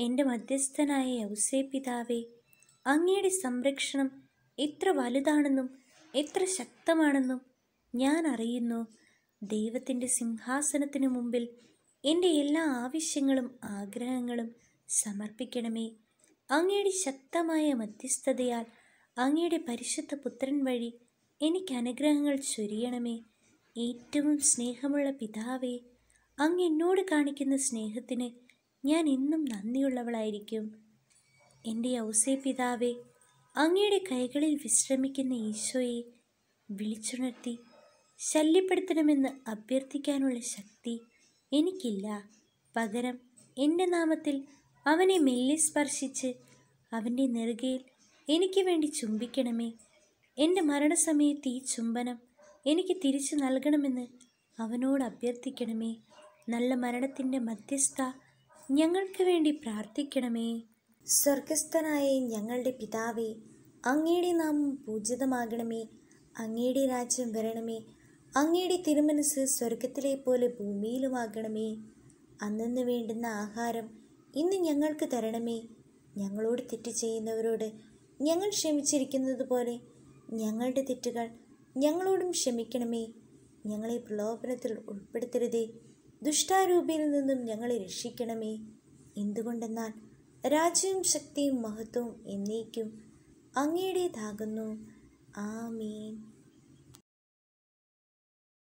എൻ്റെ മധ്യസ്ഥനായ യൗസേ പിതാവേ അങ്ങയുടെ സംരക്ഷണം എത്ര വലുതാണെന്നും എത്ര ശക്തമാണെന്നും ഞാൻ അറിയുന്നു ദൈവത്തിൻ്റെ സിംഹാസനത്തിനു മുമ്പിൽ എൻ്റെ എല്ലാ ആവശ്യങ്ങളും ആഗ്രഹങ്ങളും സമർപ്പിക്കണമേ അങ്ങയുടെ ശക്തമായ മധ്യസ്ഥതയാൽ അങ്ങയുടെ പരിശുദ്ധ പുത്രൻ വഴി എനിക്ക് അനുഗ്രഹങ്ങൾ ചൊരിയണമേ ഏറ്റവും സ്നേഹമുള്ള പിതാവേ അങ്ങ് എന്നോട് കാണിക്കുന്ന സ്നേഹത്തിന് ഞാൻ എന്നും നന്ദിയുള്ളവളായിരിക്കും എൻ്റെ ഔസേ പിതാവേ അങ്ങയുടെ കൈകളിൽ വിശ്രമിക്കുന്ന ഈശോയെ വിളിച്ചുണർത്തി ശല്യപ്പെടുത്തണമെന്ന് അഭ്യർത്ഥിക്കാനുള്ള ശക്തി എനിക്കില്ല പകരം എൻ്റെ നാമത്തിൽ അവനെ മെല്ലെ സ്പർശിച്ച് അവൻ്റെ നെറുകയിൽ എനിക്ക് വേണ്ടി ചുംബിക്കണമേ എൻ്റെ മരണസമയത്ത് ഈ ചുംബനം എനിക്ക് തിരിച്ചു നൽകണമെന്ന് അവനോട് അഭ്യർത്ഥിക്കണമേ നല്ല മരണത്തിൻ്റെ മധ്യസ്ഥ ഞങ്ങൾക്ക് വേണ്ടി പ്രാർത്ഥിക്കണമേ സ്വർഗസ്ഥനായ ഞങ്ങളുടെ പിതാവേ അങ്ങയുടെ നാമം പൂജിതമാകണമേ അങ്ങയുടെ രാജ്യം വരണമേ അങ്ങയുടെ തിരുമനസ് സ്വർഗത്തിലെ പോലെ ഭൂമിയിലുമാകണമേ അന്നു വേണ്ടുന്ന ആഹാരം ഇന്ന് ഞങ്ങൾക്ക് തരണമേ ഞങ്ങളോട് തെറ്റ് ചെയ്യുന്നവരോട് ഞങ്ങൾ ക്ഷമിച്ചിരിക്കുന്നത് പോലെ ഞങ്ങളുടെ തെറ്റുകൾ ഞങ്ങളോടും ക്ഷമിക്കണമേ ഞങ്ങളെ പ്രലോഭനത്തിൽ ഉൾപ്പെടുത്തരുതേ ദുഷ്ടാരൂപിയിൽ നിന്നും ഞങ്ങളെ രക്ഷിക്കണമേ എന്തുകൊണ്ടെന്നാൽ രാജ്യവും ശക്തിയും മഹത്വവും എന്നേക്കും അങ്ങയുടേതാകുന്നു ആമീൻ